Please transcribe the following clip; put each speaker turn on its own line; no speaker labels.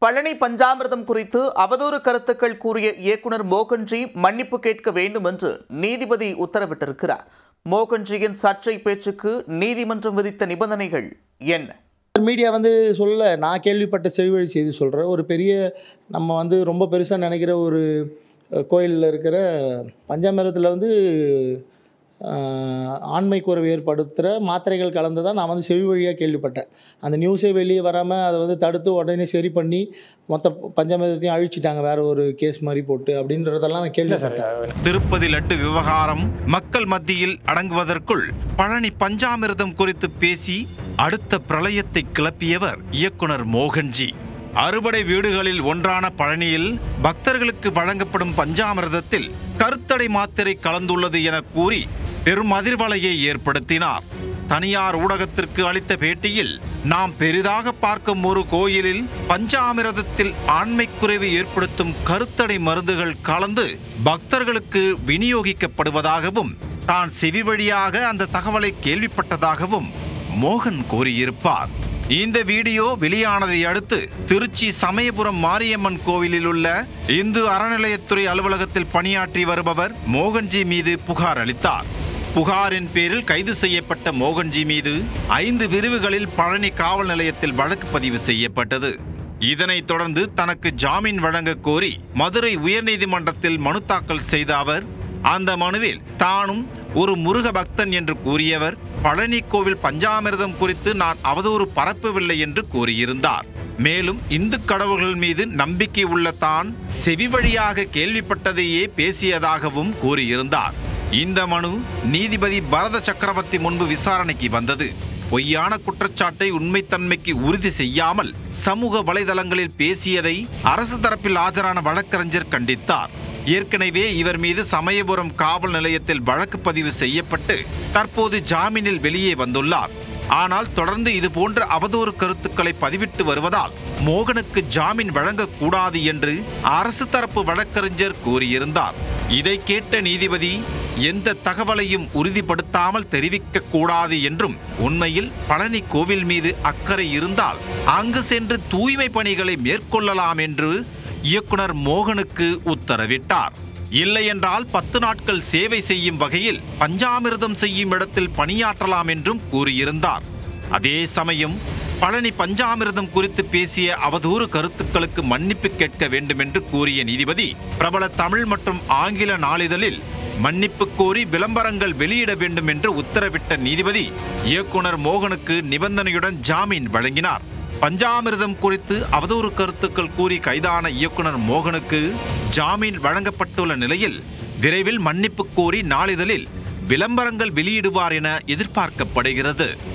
பழனி பஞ்சாமிர்தம் குறித்து அவதூறு கருத்துக்கள் கூறிய இயக்குனர் மோகன்ஜி மன்னிப்பு கேட்க வேண்டும் என்று நீதிபதி உத்தரவிட்டிருக்கிறார் மோகன்ஜியின் சர்ச்சை பேச்சுக்கு நீதிமன்றம் விதித்த நிபந்தனைகள் என்ன
மீடியா வந்து சொல்ல நான் கேள்விப்பட்ட செவிவழி செய்தி சொல்கிறேன் ஒரு பெரிய நம்ம வந்து ரொம்ப பெருசாக நினைக்கிற ஒரு கோயிலில் இருக்கிற பஞ்சாமிரத்தில் வந்து ஆஹ், ஆண்மை குறைவு ஏற்படுத்துகிற மாத்திரைகள் கலந்து தான் நான் வந்து செவி வழியாக கேள்விப்பட்டேன் அந்த நியூஸே வெளியே வராமல் அதை வந்து தடுத்து உடனே சரி பண்ணி மொத்த பஞ்சாமிரத்தையும் அழிச்சிட்டாங்க வேற ஒரு கேஸ் மாதிரி போட்டு அப்படின்றதெல்லாம் நான் கேள்விப்பட்டேன்
திருப்பதி லட்டு விவகாரம் மக்கள் மத்தியில் அடங்குவதற்குள் பழனி பஞ்சாமிர்தம் குறித்து பேசி அடுத்த பிரளயத்தை கிளப்பியவர் இயக்குனர் மோகன்ஜி அறுபடை வீடுகளில் ஒன்றான பழனியில் பக்தர்களுக்கு வழங்கப்படும் பஞ்சாமிர்தத்தில் கருத்தடை மாத்திரை கலந்துள்ளது என கூறி பெரும் அதிர்வலையை ஏற்படுத்தினார் தனியார் ஊடகத்திற்கு அளித்த பேட்டியில் நாம் பெரிதாக பார்க்கும் ஒரு கோயிலில் பஞ்சாமிரதத்தில் ஆண்மை குறைவு ஏற்படுத்தும் கருத்தடை மருந்துகள் கலந்து பக்தர்களுக்கு விநியோகிக்கப்படுவதாகவும் தான் செவி வழியாக அந்த தகவலை கேள்விப்பட்டதாகவும் மோகன் கூறியிருப்பார் இந்த வீடியோ வெளியானதை அடுத்து திருச்சி சமயபுரம் மாரியம்மன் கோவிலில் உள்ள இந்து அறநிலையத்துறை அலுவலகத்தில் பணியாற்றி வருபவர் மோகன்ஜி மீது புகார் அளித்தார் புகாரின் பேரில் கைது செய்யப்பட்ட மோகன்ஜி மீது ஐந்து பிரிவுகளில் பழனி காவல் நிலையத்தில் வழக்கு பதிவு செய்யப்பட்டது இதனைத் தொடர்ந்து தனக்கு ஜாமீன் வழங்க கோரி மதுரை உயர்நீதிமன்றத்தில் மனு தாக்கல் செய்த அவர் அந்த மனுவில் தானும் ஒரு முருக பக்தன் என்று கூறியவர் பழனி கோவில் பஞ்சாமிர்தம் குறித்து நான் அவதூறு பரப்பவில்லை என்று கூறியிருந்தார் மேலும் இந்து கடவுள்கள் மீது நம்பிக்கை உள்ள தான் செவி வழியாக கேள்விப்பட்டதையே பேசியதாகவும் கூறியிருந்தார் இந்த மனு நீதிபதி பரத சக்கரவர்த்தி முன்பு விசாரணைக்கு வந்தது பொய்யான குற்றச்சாட்டை உண்மைத்தன்மைக்கு உறுதி செய்யாமல் சமூக வலைதளங்களில் பேசியதை அரசு தரப்பில் ஆஜரான வழக்கறிஞர் கண்டித்தார் ஏற்கனவே இவர் மீது சமயபுரம் காவல் நிலையத்தில் வழக்கு பதிவு செய்யப்பட்டு தற்போது ஜாமீனில் வெளியே வந்துள்ளார் ஆனால் தொடர்ந்து இது போன்ற அவதூறு கருத்துக்களை பதிவிட்டு வருவதால் மோகனுக்கு ஜாமீன் வழங்கக்கூடாது என்று அரசு தரப்பு வழக்கறிஞர் கூறியிருந்தார் இதை கேட்ட நீதிபதி எந்த தகவலையும் உறுதிப்படுத்தாமல் தெரிவிக்க கூடாது என்றும் உண்மையில் பழனி கோவில் மீது அக்கறை இருந்தால் அங்கு சென்று தூய்மை பணிகளை மேற்கொள்ளலாம் என்று இயக்குனர் மோகனுக்கு உத்தரவிட்டார் இல்லையென்றால் பத்து நாட்கள் சேவை செய்யும் வகையில் பஞ்சாமிர்தம் செய்யும் இடத்தில் பணியாற்றலாம் என்றும் கூறியிருந்தார் அதே சமயம் பழனி பஞ்சாமிர்தம் குறித்து பேசிய அவதூறு கருத்துக்களுக்கு மன்னிப்பு கேட்க வேண்டும் என்று கூறிய நீதிபதி பிரபல தமிழ் மற்றும் ஆங்கில நாளிதழில் மன்னிப்பு கோரி விளம்பரங்கள் வெளியிட வேண்டும் என்று உத்தரவிட்ட நீதிபதி இயக்குனர் மோகனுக்கு நிபந்தனையுடன் ஜாமீன் வழங்கினார் பஞ்சாமிர்தம் குறித்து அவதூறு கருத்துக்கள் கூறி கைதான இயக்குனர் மோகனுக்கு ஜாமீன் வழங்கப்பட்டுள்ள நிலையில் விரைவில் மன்னிப்பு கோரி நாளிதழில் விளம்பரங்கள் வெளியிடுவார் என எதிர்பார்க்கப்படுகிறது